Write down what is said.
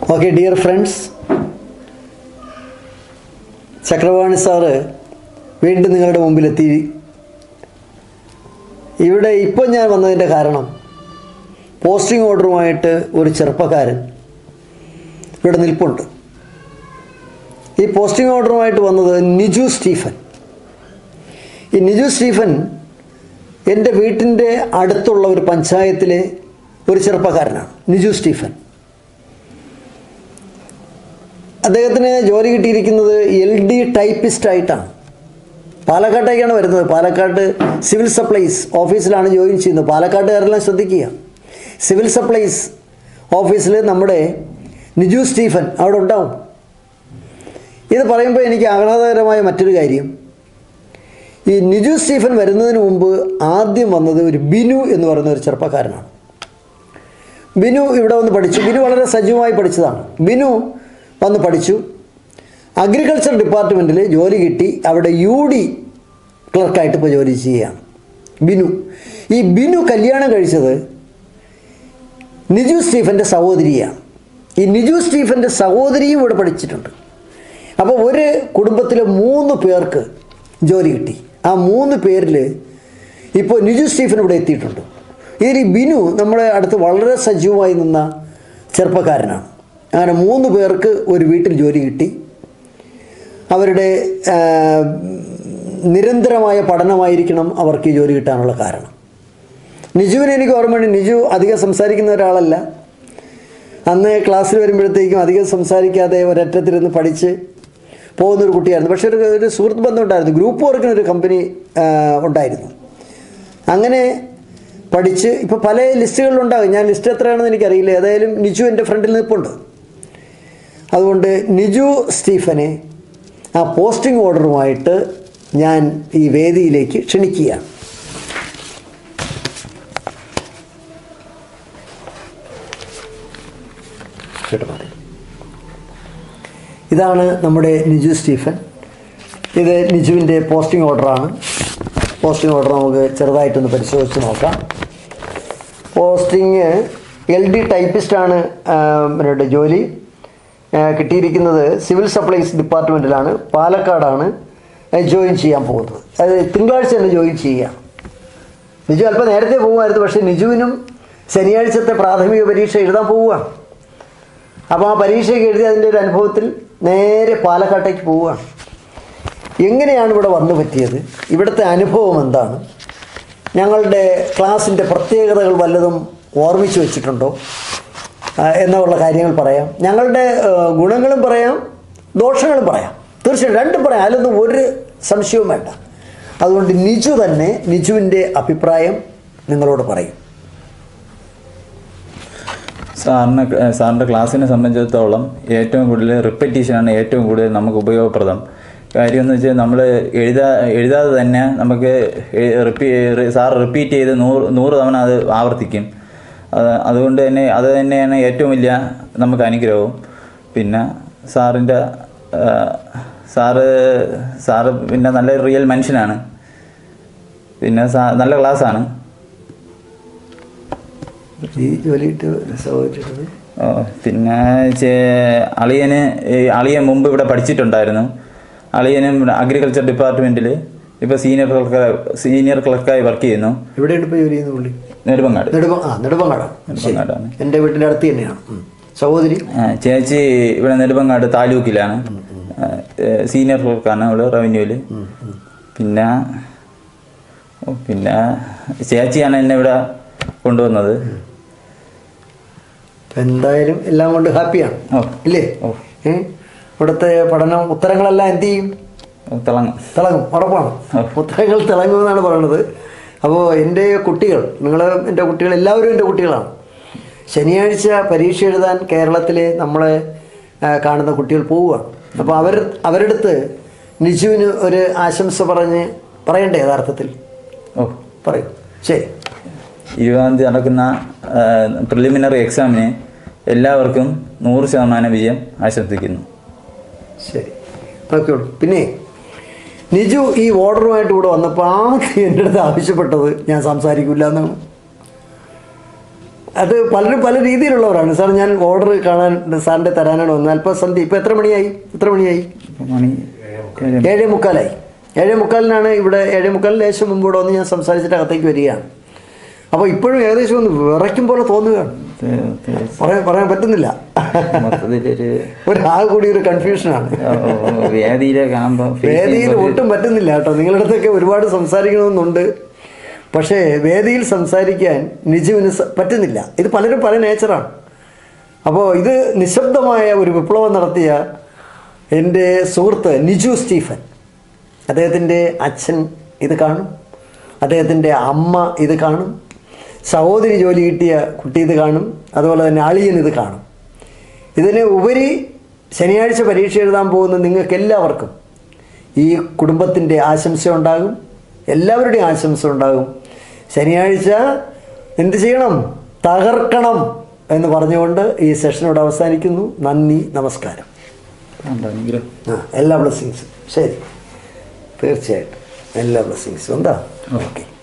Okay dear friends Chakravani sir വീണ്ടും നിങ്ങളുടെ മുമ്പിലെത്തി ഇവിടെ ഇപ്പോൾ ഞാൻ വന്നതിൻ്റെ കാരണം പോസ്റ്റിംഗ് ഓർഡറുമായിട്ട് ഒരു ചെറുപ്പക്കാരൻ ഇവിടെ നിൽപ്പുണ്ട് ഈ പോസ്റ്റിംഗ് ഓർഡറുമായിട്ട് വന്നത് നിജു സ്റ്റീഫൻ ഈ നിജു സ്റ്റീഫൻ എൻ്റെ വീട്ടിൻ്റെ അടുത്തുള്ള ഒരു പഞ്ചായത്തിലെ ഒരു ചെറുപ്പക്കാരനാണ് നിജു സ്റ്റീഫൻ അദ്ദേഹത്തിന് ജോലി കിട്ടിയിരിക്കുന്നത് എൽ ഡി ടൈപ്പിസ്റ്റ് ആയിട്ടാണ് പാലക്കാട്ടേക്കാണ് വരുന്നത് പാലക്കാട് സിവിൽ സപ്ലൈസ് ഓഫീസിലാണ് ജോയിൻ ചെയ്യുന്നത് പാലക്കാട്ടുകാരെല്ലാം ശ്രദ്ധിക്കുക സിവിൽ സപ്ലൈസ് ഓഫീസിൽ നമ്മുടെ നിജു സ്റ്റീഫൻ അവിടെ ഉണ്ടാവും ഇത് പറയുമ്പോൾ എനിക്ക് ആഹ്ലാദകരമായ മറ്റൊരു കാര്യം ഈ നിജു സ്റ്റീഫൻ വരുന്നതിന് മുമ്പ് ആദ്യം വന്നത് ഒരു ബിനു എന്ന് പറയുന്ന ഒരു ചെറുപ്പക്കാരനാണ് ബിനു ഇവിടെ വന്ന് പഠിച്ചു ബിനു വളരെ സജീവമായി പഠിച്ചതാണ് ബിനു വന്ന് പഠിച്ചു അഗ്രികൾച്ചർ ഡിപ്പാർട്ട്മെൻറ്റിൽ ജോലി കിട്ടി അവിടെ യു ഡി ക്ലർക്കായിട്ട് ഇപ്പോൾ ജോലി ചെയ്യുകയാണ് ബിനു ഈ ബിനു കല്യാണം കഴിച്ചത് നിജു സ്റ്റീഫൻ്റെ സഹോദരിയാണ് ഈ നിജു സ്റ്റീഫൻ്റെ സഹോദരിയും ഇവിടെ പഠിച്ചിട്ടുണ്ട് അപ്പോൾ ഒരു കുടുംബത്തിലെ മൂന്ന് പേർക്ക് ജോലി കിട്ടി ആ മൂന്ന് പേരിൽ ഇപ്പോൾ നിജു സ്റ്റീഫൻ ഇവിടെ എത്തിയിട്ടുണ്ട് ഇതിൽ ഈ ബിനു നമ്മുടെ അടുത്ത് വളരെ സജീവമായി നിന്ന ചെറുപ്പക്കാരനാണ് അങ്ങനെ മൂന്ന് പേർക്ക് ഒരു വീട്ടിൽ ജോലി കിട്ടി അവരുടെ ആ, നിരന്തരമായ പഠനമായിരിക്കണം അവർക്ക് ഈ ജോലി കിട്ടാനുള്ള കാരണം നിജുവിനെ എനിക്ക് ഓർമ്മയുണ്ട് നിജു അധികം സംസാരിക്കുന്ന ഒരാളല്ല അന്ന് ക്ലാസ്സിൽ വരുമ്പോഴത്തേക്കും അധികം സംസാരിക്കാതെ ഒരറ്റത്തിരുന്ന് പഠിച്ച് പോകുന്ന ഒരു കുട്ടിയായിരുന്നു പക്ഷേ ഒരു ഒരു സുഹൃത്ത് ബന്ധം ഉണ്ടായിരുന്നു ഗ്രൂപ്പ് വർക്കിന് ഒരു കമ്പനി ആ, ഉണ്ടായിരുന്നു അങ്ങനെ പഠിച്ച് ഇപ്പോൾ പല ലിസ്റ്റുകളിലുണ്ടാകും ഞാൻ ലിസ്റ്റ് എത്രയാണെന്ന് എനിക്കറിയില്ല ഏതായാലും നിജു എൻ്റെ ഫ്രണ്ടിൽ നിൽപ്പുണ്ട് അതുകൊണ്ട് നിജു സ്റ്റീഫനെ ആ പോസ്റ്റിംഗ് ഓർഡറുമായിട്ട് ഞാൻ ഈ വേദിയിലേക്ക് ക്ഷണിക്കുകയാണ് കേട്ടോ മാറി. ഇതാണ് നമ്മുടെ നിജു സ്റ്റീഫൻ ഇത് നിജുവിൻ്റെ പോസ്റ്റിംഗ് ഓർഡറാണ് പോസ്റ്റിംഗ് ഓർഡർ നമുക്ക് ചെറുതായിട്ടൊന്ന് പരിശോധിച്ച് നോക്കാം പോസ്റ്റിംഗ് എൽ ഡി ടൈപ്പിസ്റ്റാണ് ഇവരുടെ ജോലി ആ, കിട്ടിയിരിക്കുന്നത് സിവിൽ സപ്ലൈസ് ഡിപ്പാർട്ട്മെൻറ്റിലാണ് പാലക്കാടാണ് ജോയിൻ ചെയ്യാൻ പോകുന്നത് അത് തിങ്കളാഴ്ച തന്നെ ജോയിൻ ചെയ്യാം നിജു അല്പം നേരത്തെ പോകുമായിരുന്നു പക്ഷേ നിജുവിനും ശനിയാഴ്ചത്തെ പ്രാഥമിക പരീക്ഷ എഴുതാൻ പോവുകയാണ് അപ്പോൾ ആ പരീക്ഷയൊക്കെ എഴുതി അതിൻ്റെ ഒരു അനുഭവത്തിൽ നേരെ പാലക്കാട്ടേക്ക് പോവുകയാണ് എങ്ങനെയാണ് ഇവിടെ വന്നു പറ്റിയത് ഇവിടുത്തെ അനുഭവം എന്താണ് ഞങ്ങളുടെ ക്ലാസ്സിൻ്റെ പ്രത്യേകതകൾ വല്ലതും ഓർമ്മിച്ച് വെച്ചിട്ടുണ്ടോ ആ, എന്നുള്ള കാര്യങ്ങൾ പറയാം ഞങ്ങളുടെ ആ, ഗുണങ്ങളും പറയാം ദോഷങ്ങളും പറയാം തീർച്ചയായും രണ്ടും പറയാം അതിലൊന്നും ഒരു സംശയവും വേണ്ട അതുകൊണ്ട് നിജു തന്നെ നിജുവിൻ്റെ അഭിപ്രായം നിങ്ങളോട് പറയും സാറിന് സാറിൻ്റെ ക്ലാസ്സിനെ സംബന്ധിച്ചിടത്തോളം ഏറ്റവും കൂടുതൽ റിപ്പറ്റീഷനാണ് ഏറ്റവും കൂടുതൽ നമുക്ക് ഉപയോഗപ്രദം കാര്യം എന്ന് വെച്ചാൽ നമ്മൾ എഴുതാ എഴുതാതെ തന്നെ നമുക്ക് എ- റിപ്പീ സാർ റിപ്പീറ്റ് ചെയ്ത് നൂറ് നൂറ് തവണ അത് ആവർത്തിക്കും അത് അതുകൊണ്ട് തന്നെ അത് തന്നെയാണ് ഏറ്റവും വലിയ നമുക്ക് അനുഗ്രഹവും പിന്നെ സാറിൻ്റെ ആ, സാറ് സാറ് പിന്നെ നല്ല റിയൽ മനുഷ്യനാണ് പിന്നെ സാ നല്ല ക്ലാസ്സാണ് ഈ ജോലിയിട്ട് സഹോദരിട്ടത് ഓ, പിന്നെ ചേ- അളിയന് ഈ അളിയൻ മുമ്പ് ഇവിടെ പഠിച്ചിട്ടുണ്ടായിരുന്നു അളിയനും അഗ്രികൾച്ചർ ഡിപ്പാർട്ട്മെൻറ്റിൽ ഇപ്പോൾ സീനിയർ ക്ലർക്ക് സീനിയർ ക്ലർക്കായി വർക്ക് ചെയ്യുന്നു എവിടെയാണ് ഇപ്പോൾ ജോലി ചെയ്യുന്നത് പുള്ളി നെടുമങ്ങാട് നെടുമ്പ ആ നെടുമ്പങ്ങാടാണ് നെടുമങ്ങാടാണ്. എൻ്റെ വീട്ടിൻ്റെ അടുത്ത് തന്നെയാണ് ഉം. സഹോദരി ആ, ചേച്ചി ഇവിടെ നെടുമങ്ങാട് താലൂക്കിലാണ് ആ, ഏ, സീനിയർ ക്ലർക്കാണ് ഇവിടെ റവന്യൂവിൽ പിന്നെ ഓ, പിന്നെ ചേച്ചിയാണ് എന്നെ ഇവിടെ കൊണ്ടുവന്നത് എന്തായാലും എല്ലാം കൊണ്ട് ഹാപ്പിയാണ് ഓ ഇല്ലേ ഓ. ഏ ഇവിടുത്തെ പഠനം ഉത്തരങ്ങളെല്ലാം എന്ത് ചെയ്യും തിളങ്ങും തിളങ്ങും ഉറപ്പാണ് ഓ. ഉത്തരങ്ങൾ തിളങ്ങുമെന്നാണ് പറയുന്നത് അപ്പോൾ എൻ്റെ കുട്ടികൾ നിങ്ങൾ എൻ്റെ കുട്ടികൾ എല്ലാവരും എൻ്റെ കുട്ടികളാണ് ശനിയാഴ്ച പരീക്ഷ എഴുതാൻ കേരളത്തിലെ നമ്മളെ ആ, കാണുന്ന കുട്ടികൾ പോവുകയാണ് അപ്പോൾ അവർ അവരെടുത്ത് നിജുവിന് ഒരു ആശംസ പറഞ്ഞ് പറയണ്ടേ യഥാർത്ഥത്തിൽ ഓ പറയൂ ശരി ഇരുപതാം തീയതി നടക്കുന്ന പ്രിലിമിനറി എക്സാമിന് എല്ലാവർക്കും നൂറ് ശതമാനം വിജയം ആശംസിക്കുന്നു ശരി നോക്കിയോളൂ പിന്നെ നിജു ഈ ഓർഡറുമായിട്ട് ഇവിടെ വന്നപ്പോൾ ആദ്യം എൻ്റെ അടുത്ത് ആവശ്യപ്പെട്ടത് ഞാൻ സംസാരിക്കില്ല എന്നാണ് അത് പലരും പല രീതിയിലുള്ളവരാണ് സാർ ഞാൻ ഓർഡർ കാണാൻ സാറിൻ്റെ തരാനാണ് വന്നത് അല്പസന്ധി ഇപ്പോൾ എത്ര മണിയായി എത്ര മണിയായി ഇപ്പൊ മണി ഏഴ് ഏഴേ മുക്കാലായി ഏഴേ മുക്കാലിനാണ് ഇവിടെ ഏഴേ മുക്കാലിന് ലേശം മുമ്പ് ഇവിടെ വന്ന് ഞാൻ സംസാരിച്ചിട്ട് അകത്തേക്ക് വരികയാണ് അപ്പോൾ ഇപ്പോഴും ഏകദേശം ഒന്ന് വിറയ്ക്കും പോലെ തോന്നുകയാണ് തെ- തെ- പറയാൻ പറയാൻ പറ്റുന്നില്ല മൊത്തത്തിലൊരു ഒരു ആ കൂടി ഒരു കൺഫ്യൂഷനാണ് ഓ, ഓ, ഓ, വേദിയിലെ കാണുമ്പോൾ വേദിയിൽ ഒട്ടും പറ്റുന്നില്ല കേട്ടോ നിങ്ങളുടെ അടുത്തൊക്കെ ഒരുപാട് സംസാരിക്കണമെന്നുണ്ട് പക്ഷേ വേദിയിൽ സംസാരിക്കാൻ നിജുവിന് സ- പറ്റുന്നില്ല ഇത് പലരും പല നേച്ചറാണ് അപ്പോൾ ഇത് നിശബ്ദമായ ഒരു വിപ്ലവം നടത്തിയ എൻ്റെ സുഹൃത്ത് നിജു സ്റ്റീഫൻ അദ്ദേഹത്തിൻ്റെ അച്ഛൻ ഇത് കാണും അദ്ദേഹത്തിൻ്റെ അമ്മ ഇത് കാണും സഹോദരി ജോലി കിട്ടിയ കുട്ടി ഇത് കാണും അതുപോലെ തന്നെ അളിയൻ ഇത് കാണും ഇതിന് ഉപരി ശനിയാഴ്ച പരീക്ഷ എഴുതാൻ പോകുന്ന നിങ്ങൾക്ക് എല്ലാവർക്കും ഈ കുടുംബത്തിൻ്റെ ആശംസ ഉണ്ടാകും എല്ലാവരുടെയും ആശംസ ഉണ്ടാകും ശനിയാഴ്ച എന്ത് ചെയ്യണം തകർക്കണം എന്ന് പറഞ്ഞുകൊണ്ട് ഈ സെഷനോട് അവസാനിക്കുന്നു നന്ദി നമസ്കാരം അനുഗ്രഹം ആ എല്ലാ ബ്ലെസ്സിങ്സും ശരി തീർച്ചയായിട്ടും എല്ലാ ബ്ലെസ്സിങ്സും എന്താ ഓക്കെ